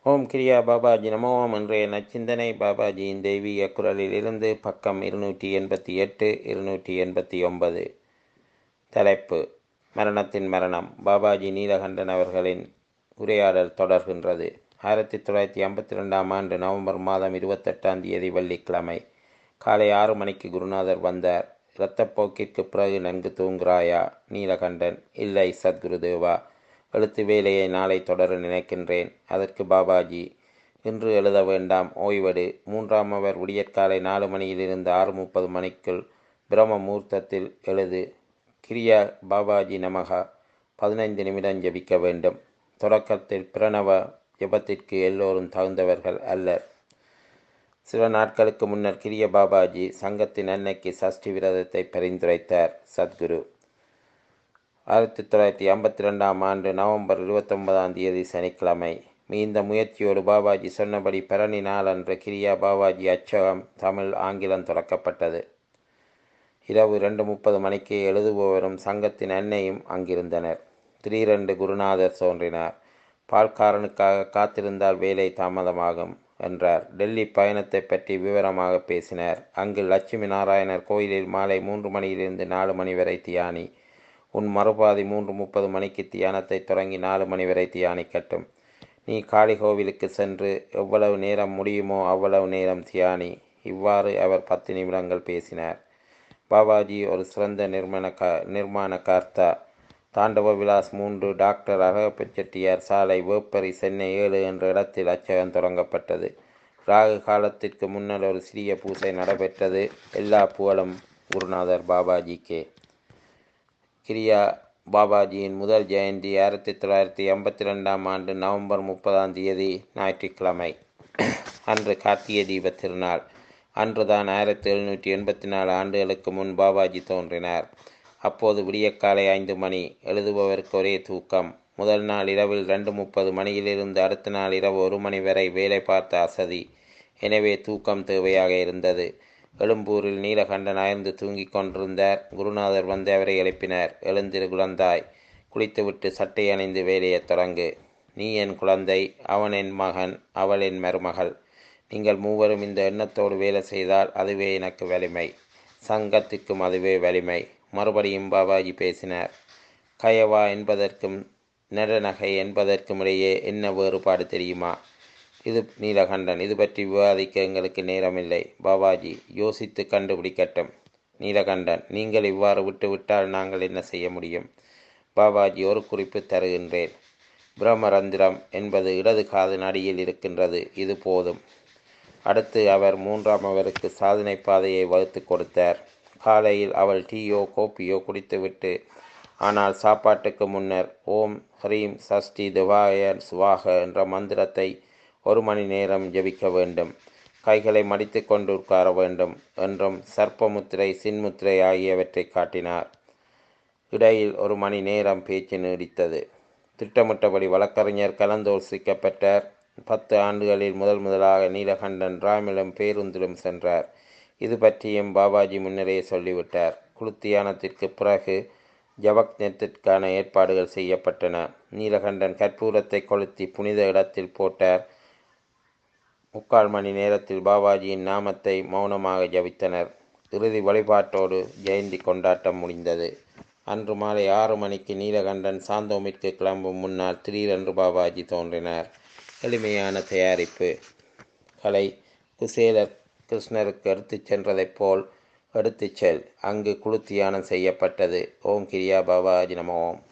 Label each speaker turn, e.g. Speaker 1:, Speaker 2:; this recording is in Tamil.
Speaker 1: ஓம் கிரியா பாபாஜி நமோ ஓம் இன்றைய நச்சிந்தனை பாபாஜியின் தெய்வீக குரலில் இருந்து பக்கம் இருநூற்றி எண்பத்தி எட்டு இருநூற்றி எண்பத்தி ஒன்பது தலைப்பு மரணத்தின் மரணம் பாபாஜி நீலகண்டன் அவர்களின் உரையாடல் தொடர்கின்றது ஆயிரத்தி தொள்ளாயிரத்தி ஐம்பத்தி ரெண்டாம் ஆண்டு நவம்பர் மாதம் இருபத்தெட்டாம் தேதி வெள்ளிக்கிழமை காலை ஆறு மணிக்கு குருநாதர் வந்தார் இரத்தப்போக்கிற்கு பிறகு நன்கு தூங்குறாயா நீலகண்டன் இல்லை சத்குருதேவா எழுத்து வேலையை நாளை தொடர நினைக்கின்றேன் அதற்கு பாபாஜி இன்று எழுத வேண்டாம் ஓய்வெடு மூன்றாம் அவர் விடியற்காலை நாலு மணியிலிருந்து ஆறு முப்பது மணிக்குள் பிரம்ம முகூர்த்தத்தில் எழுது கிரியா பாபாஜி நமகா பதினைந்து நிமிடம் ஜபிக்க வேண்டும் தொடக்கத்தில் பிரணவ ஜபத்திற்கு எல்லோரும் தகுந்தவர்கள் அல்லர் சில நாட்களுக்கு முன்னர் கிரிய பாபாஜி சங்கத்தின் அன்னைக்கு சஷ்டி விரதத்தை பரிந்துரைத்தார் சத்குரு ஆயிரத்தி தொள்ளாயிரத்தி ஐம்பத்தி ரெண்டாம் ஆண்டு நவம்பர் இருபத்தொன்பதாம் தேதி சனிக்கிழமை இந்த முயற்சியோடு பாபாஜி சொன்னபடி பரணி நாள் அன்று கிரியா பாபாஜி அச்சகம் தமிழ் ஆங்கிலம் தொடக்கப்பட்டது இரவு ரெண்டு முப்பது மணிக்கு எழுதுபவரும் சங்கத்தின் அன்னையும் அங்கிருந்தனர் திடீரென்று குருநாதர் தோன்றினார் பால்காரனுக்காக காத்திருந்தால் வேலை தாமதமாகும் என்றார் டெல்லி பயணத்தை பற்றி விவரமாக பேசினார் அங்கு லட்சுமி நாராயணர் கோயிலில் மாலை மூன்று மணியிலிருந்து நாலு மணி வரை தியானி உன் மறுபாதி மூன்று முப்பது மணிக்கு தியானத்தை தொடங்கி நாலு மணி வரை தியானிக்கட்டும் நீ காளி கோவிலுக்கு சென்று எவ்வளவு நேரம் முடியுமோ அவ்வளவு நேரம் தியானி இவ்வாறு அவர் பத்து நிமிடங்கள் பேசினார் பாபாஜி ஒரு சிறந்த நிர்மாண கா நிர்மாண கர்த்தா தாண்டவ விலாஸ் மூன்று டாக்டர் அழகப்ப செட்டியார் சாலை வேப்பரி சென்னை ஏழு என்ற இடத்தில் அச்சகம் தொடங்கப்பட்டது ராகு காலத்திற்கு முன்னர் ஒரு சிறிய பூசை நடைபெற்றது எல்லா புகழும் குருநாதர் பாபாஜிக்கே கிரியா பாபாஜியின் முதல் ஜெயந்தி ஆயிரத்தி தொள்ளாயிரத்தி எண்பத்தி ரெண்டாம் ஆண்டு நவம்பர் முப்பதாம் தேதி ஞாயிற்றுக்கிழமை அன்று கார்த்திகை தீப திருநாள் அன்றுதான் ஆயிரத்தி எழுநூற்றி எண்பத்தி நாலு ஆண்டுகளுக்கு முன் பாபாஜி தோன்றினார் அப்போது விடியற்காலை ஐந்து மணி எழுதுபவருக்கு ஒரே தூக்கம் முதல் நாள் இரவில் ரெண்டு முப்பது மணியிலிருந்து அடுத்த நாள் இரவு ஒரு மணி வரை வேலை பார்த்த அசதி எனவே தூக்கம் தேவையாக இருந்தது எழும்பூரில் நீலகண்டன் அயர்ந்து தூங்கிக் கொண்டிருந்தார் குருநாதர் வந்து அவரை எழுப்பினார் எழுந்திரு குழந்தாய் குளித்துவிட்டு சட்டை அணிந்து வேலையைத் தொடங்கு நீ என் குழந்தை அவன் என் மகன் அவள் என் மருமகள் நீங்கள் மூவரும் இந்த எண்ணத்தோடு வேலை செய்தால் அதுவே எனக்கு வலிமை சங்கத்திற்கும் அதுவே வலிமை மறுபடியும் பாபாஜி பேசினார் கயவா என்பதற்கும் நெடநகை என்பதற்கும் இடையே என்ன வேறுபாடு தெரியுமா இது நீலகண்டன் இது பற்றி விவாதிக்க எங்களுக்கு நேரமில்லை பாபாஜி யோசித்து கண்டுபிடிக்கட்டும் நீலகண்டன் நீங்கள் இவ்வாறு விட்டுவிட்டால் நாங்கள் என்ன செய்ய முடியும் பாபாஜி ஒரு குறிப்பு தருகின்றேன் பிரம்மரந்திரம் என்பது இடது காது நடியில் இருக்கின்றது இது போதும் அடுத்து அவர் மூன்றாம் அவருக்கு சாதனை பாதையை வகுத்து கொடுத்தார் காலையில் அவள் டீயோ கோப்பியோ குடித்துவிட்டு ஆனால் சாப்பாட்டுக்கு முன்னர் ஓம் ஹரீம் சஷ்டி திவாய சுவாக என்ற மந்திரத்தை ஒரு மணி நேரம் ஜபிக்க வேண்டும் கைகளை மடித்து கொண்டு உட்கார வேண்டும் என்றும் சர்ப்பமுத்திரை சின்முத்திரை ஆகியவற்றை காட்டினார் இடையில் ஒரு மணி நேரம் பேச்சு நீடித்தது திட்டமிட்டபடி வழக்கறிஞர் கலந்தோசிக்கப்பட்டார் பத்து ஆண்டுகளில் முதல் முதலாக நீலகண்டன் ராமிலும் பேருந்திலும் சென்றார் இது பற்றியும் பாபாஜி முன்னரே சொல்லிவிட்டார் குளுத்தியானத்திற்கு பிறகு ஜபக்னத்திற்கான ஏற்பாடுகள் செய்யப்பட்டன நீலகண்டன் கற்பூரத்தை கொளுத்தி புனித இடத்தில் போட்டார் முக்கால் மணி நேரத்தில் பாபாஜியின் நாமத்தை மௌனமாக ஜபித்தனர் இறுதி வழிபாட்டோடு ஜெயந்தி கொண்டாட்டம் முடிந்தது அன்று மாலை ஆறு மணிக்கு நீலகண்டன் சாந்தோமிற்கு கிளம்பும் முன்னால் திடீரென்று பாபாஜி தோன்றினார் எளிமையான தயாரிப்பு கலை குசேலர் கிருஷ்ணருக்கு எடுத்துச் சென்றதைப் போல் எடுத்துச் செல் அங்கு குழு தியானம் செய்யப்பட்டது ஓம் கிரியா பாபாஜி நம ஓம்